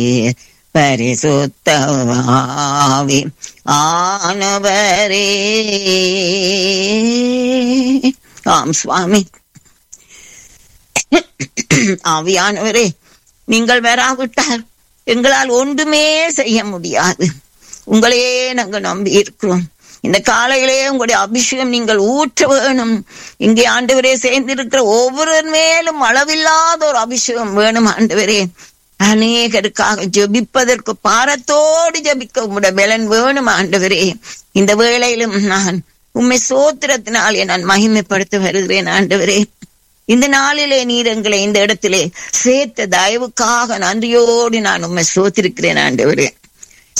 பரிசுத்தவாவி ஆனவரே ஆம் சுவாமி ஆவியானவரே நீங்கள் வராவிட்டால் எங்களால் ஒன்றுமே செய்ய முடியாது உங்களையே நாங்கள் நம்பி இருக்கிறோம் இந்த காலையிலே உங்களுடைய அபிஷேகம் நீங்கள் ஊற்ற வேணும் இங்கே ஆண்டவரே சேர்ந்திருக்கிற ஒவ்வொருவர் மேலும் அளவில்லாத ஒரு அபிஷேகம் வேணும் ஆண்டவரே அநேகருக்காக ஜெபிப்பதற்கு பாரத்தோடு ஜெபிக்க உங்களுடைய பலன் வேணும் ஆண்டவரே இந்த வேளையிலும் நான் உண்மை சோத்திரத்தினாலே நான் மகிமைப்படுத்த வருகிறேன் ஆண்டவரே இந்த நாளிலே நீர் எங்களை இந்த இடத்திலே சேர்த்த தயவுக்காக நன்றியோடு நான் உண்மை சோத்திருக்கிறேன் ஆண்டவரே